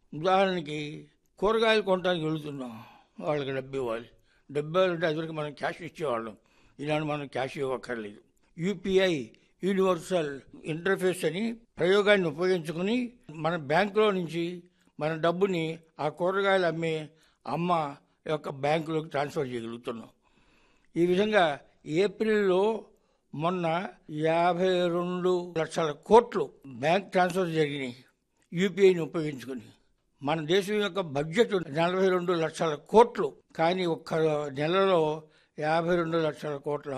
ఉదాహరణకి కూరగాయలు కొనడానికి వెళుతున్నాం వాళ్ళకి డబ్బు ఇవ్వాలి డబ్బు ఇవ్వాలంటే అదివరకు మనం క్యాష్ ఇచ్చేవాళ్ళం ఈనాడు మనం క్యాష్ ఇవ్వక్కర్లేదు యూపీఐ యూనివర్సల్ ఇంటర్ఫేస్ అని ప్రయోగాన్ని ఉపయోగించుకుని మన బ్యాంకులో నుంచి మన డబ్బుని ఆ కూరగాయలు అమ్మే అమ్మ యొక్క బ్యాంకులోకి ట్రాన్స్ఫర్ చేయగలుగుతున్నాం ఈ విధంగా ఏప్రిల్లో మొన్న యాభై రెండు లక్షల కోట్లు బ్యాంక్ ట్రాన్స్ఫర్ జరిగినాయి యూపీఐని ఉపయోగించుకుని మన దేశం యొక్క బడ్జెట్ నలభై రెండు లక్షల కోట్లు కానీ ఒక్క నెలలో యాభై రెండు లక్షల కోట్ల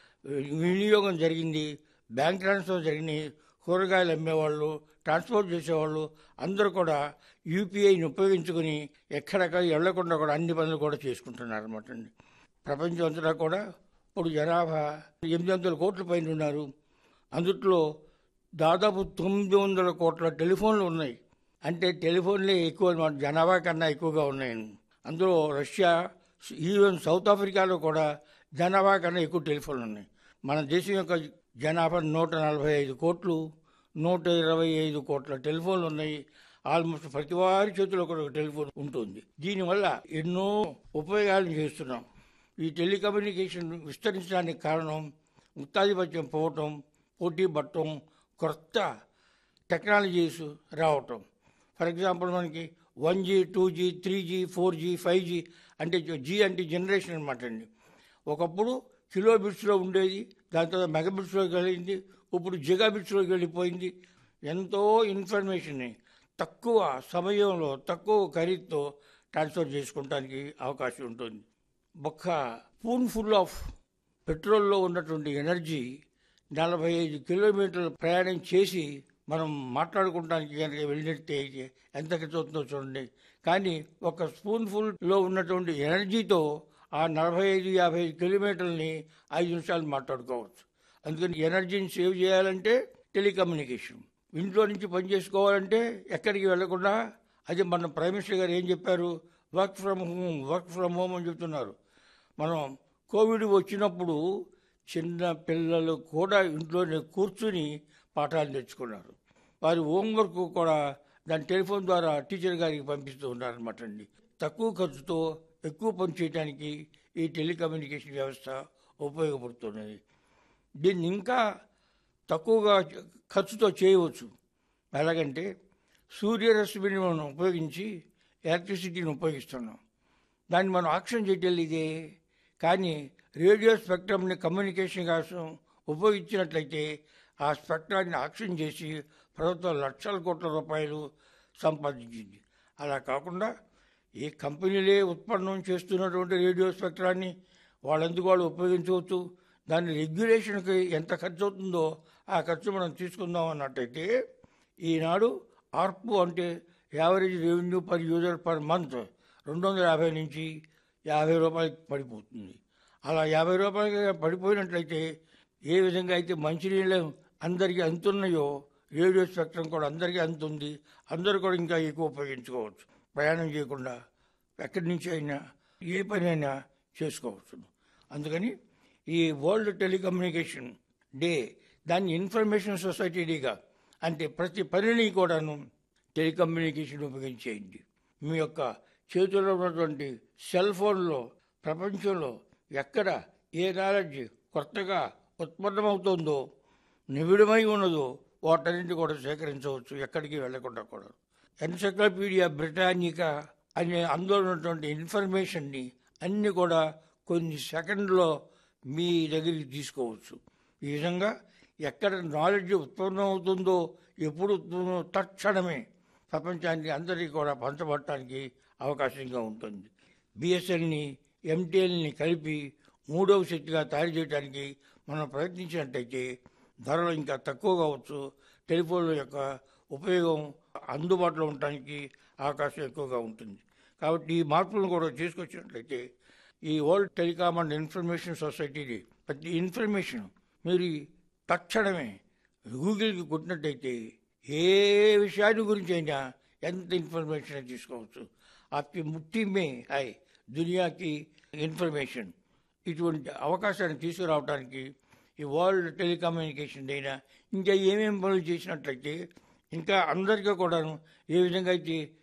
వినియోగం జరిగింది బ్యాంక్ ట్రాన్స్ఫర్ జరిగినాయి కూరగాయలు అమ్మేవాళ్ళు ట్రాన్స్పోర్ట్ చేసేవాళ్ళు అందరూ కూడా యూపీఐని ఉపయోగించుకుని ఎక్కడెక్కడ వెళ్లకుండా కూడా అన్ని పనులు కూడా చేసుకుంటున్నారు అనమాట అండి ప్రపంచం అంతటా కూడా ఇప్పుడు జనాభా ఎనిమిది వందల కోట్ల పైన ఉన్నారు అందుట్లో దాదాపు తొమ్మిది వందల కోట్ల టెలిఫోన్లు ఉన్నాయి అంటే టెలిఫోన్లే ఎక్కువ అన్నమాట జనాభా కన్నా ఎక్కువగా ఉన్నాయి అందులో రష్యా ఈవెన్ సౌత్ ఆఫ్రికాలో కూడా జనాభా కన్నా ఎక్కువ టెలిఫోన్లు ఉన్నాయి మన దేశం యొక్క జనాభా నూట నలభై ఐదు కోట్లు నూట ఇరవై ఐదు కోట్ల టెలిఫోన్లు ఉన్నాయి ఆల్మోస్ట్ ప్రతి వారి చేతిలో కూడా ఒక టెలిఫోన్ ఉంటుంది దీనివల్ల ఎన్నో ఉపయోగాలను చేస్తున్నాం ఈ టెలికమ్యూనికేషన్ విస్తరించడానికి కారణం ముక్తాధిపత్యం పోవటం పోటీ పట్టడం కొత్త టెక్నాలజీస్ రావటం ఫర్ ఎగ్జాంపుల్ మనకి one G two G three G four G five G అంటే జీ అంటే జనరేషన్ అనమాట అండి ఒకప్పుడు కిలో బిట్స్లో ఉండేది దాని తర్వాత మెగా బిట్స్లోకి వెళ్ళింది ఇప్పుడు జిగా బిట్స్లోకి వెళ్ళిపోయింది ఎంతో ఇన్ఫర్మేషన్ని తక్కువ సమయంలో తక్కువ ఖరీదుతో ట్రాన్స్ఫర్ చేసుకోవడానికి అవకాశం ఉంటుంది ఒక్క స్పూన్ ఫుల్ ఆఫ్ పెట్రోల్లో ఉన్నటువంటి ఎనర్జీ నలభై ఐదు కిలోమీటర్లు ప్రయాణం చేసి మనం మాట్లాడుకోవడానికి కనుక వెళ్ళినట్టే ఎంత ఖర్చు అవుతుందో చూడండి కానీ ఒక స్పూన్ ఫుల్లో ఉన్నటువంటి ఎనర్జీతో ఆ నలభై ఐదు యాభై ఐదు కిలోమీటర్లని ఐదు నిమిషాలు మాట్లాడుకోవచ్చు అందుకని ఎనర్జీని సేవ్ చేయాలంటే టెలికమ్యూనికేషన్ ఇంట్లో నుంచి పని చేసుకోవాలంటే ఎక్కడికి వెళ్లకుండా అది మన ప్రైమ్ మినిస్టర్ గారు ఏం చెప్పారు work from home work from home అని చెప్తున్నారు మనం కోవిడ్ వచ్చినప్పుడు చిన్న పిల్లలు కూడా ఇంట్లోనే కూర్చుని పాఠాలు నేర్చుకున్నారు వారి హోంవర్క్ కూడా దాని టెలిఫోన్ ద్వారా టీచర్ గారికి పంపిస్తూ ఉన్నారనమాట అండి తక్కువ ఖర్చుతో ఎక్కువ పని చేయడానికి ఈ టెలికమ్యూనికేషన్ వ్యవస్థ ఉపయోగపడుతున్నది దీన్ని ఇంకా తక్కువగా ఖర్చుతో చేయవచ్చు ఎలాగంటే సూర్యరశ్మిని మనం ఉపయోగించి ఎలక్ట్రిసిటీని ఉపయోగిస్తున్నాం దాన్ని మనం ఆక్షన్ చేయటం ఇదే కానీ రేడియో స్పెక్ట్రమ్ని కమ్యూనికేషన్ కోసం ఉపయోగించినట్లయితే ఆ స్పెక్ట్రాన్ని ఆక్షన్ చేసి ప్రభుత్వం లక్షల కోట్ల రూపాయలు సంపాదించింది అలా కాకుండా ఏ కంపెనీలే ఉత్పన్నం చేస్తున్నటువంటి రేడియో స్పెక్ట్రాన్ని వాళ్ళెందుకు వాళ్ళు ఉపయోగించవచ్చు దాని రెగ్యులేషన్కి ఎంత ఖర్చు అవుతుందో ఆ ఖర్చు మనం తీసుకుందాం అన్నట్టయితే ఈనాడు ఆర్పు అంటే average revenue per user per month రెండు వందల యాభై నుంచి యాభై రూపాయలకి పడిపోతుంది అలా యాభై రూపాయలకి పడిపోయినట్లయితే ఏ విధంగా అయితే మంచినీళ్ళు అందరికీ అందుతున్నాయో రేడియో స్పెక్ట్రం కూడా అందరికీ అందుతుంది అందరూ కూడా ఇంకా ఎక్కువ ఉపయోగించుకోవచ్చు ప్రయాణం చేయకుండా ఎక్కడి నుంచి అయినా ఏ పని అయినా చేసుకోవచ్చు అందుకని ఈ వరల్డ్ టెలికమ్యూనికేషన్ డే దాన్ని ఇన్ఫర్మేషన్ సొసైటీ డేగా అంటే ప్రతి పనిని కూడాను టెలికమ్యూనికేషన్ ఉపయోగించేయండి మీ యొక్క చేతిలో ఉన్నటువంటి సెల్ ఫోన్లో ప్రపంచంలో ఎక్కడ ఏ నాలెడ్జ్ కొత్తగా ఉత్పన్నమవుతుందో నిబిడమై ఉన్నదో వాటన్నింటి కూడా సేకరించవచ్చు ఎక్కడికి వెళ్లకుండా కూడా ఎన్సైక్లోపీడియా బ్రిటానికా అనే అందులో ఉన్నటువంటి ఇన్ఫర్మేషన్ని అన్ని కూడా కొన్ని సెకండ్లో మీ దగ్గరికి తీసుకోవచ్చు ఈ విధంగా ఎక్కడ నాలెడ్జ్ ఉత్పన్నం అవుతుందో ఎప్పుడు ఉత్పన్నం తక్షణమే ప్రపంచానికి అందరికీ కూడా పంచబడటానికి అవకాశంగా ఉంటుంది బిఎస్ఎల్ని ఎంటీఎల్ని కలిపి మూడవ శక్తిగా తయారు చేయడానికి మనం ప్రయత్నించినట్టయితే ధరలు ఇంకా తక్కువ కావచ్చు టెలిఫోన్ల యొక్క ఉపయోగం అందుబాటులో ఉండటానికి అవకాశం ఎక్కువగా ఉంటుంది కాబట్టి ఈ మార్పులను కూడా చేసుకొచ్చినట్లయితే ఈ వరల్డ్ టెలికామ్ అండ్ ఇన్ఫర్మేషన్ సొసైటీని ప్రతి ఇన్ఫర్మేషన్ మీరు తక్షణమే గూగుల్కి కొట్టినట్టయితే ఏ విషయాన్ని గురించి అయినా ఎంత ఇన్ఫర్మేషన్ తీసుకోవచ్చు आपकी ముట్టి మే హై దునియాకి ఇన్ఫర్మేషన్ ఇటువంటి అవకాశాన్ని తీసుకురావడానికి ఈ వరల్డ్ టెలికమ్యూనికేషన్ అయినా ఇంకా ఏమేమి పనులు చేసినట్లయితే ఇంకా అందరికీ కూడాను ఏ విధంగా అయితే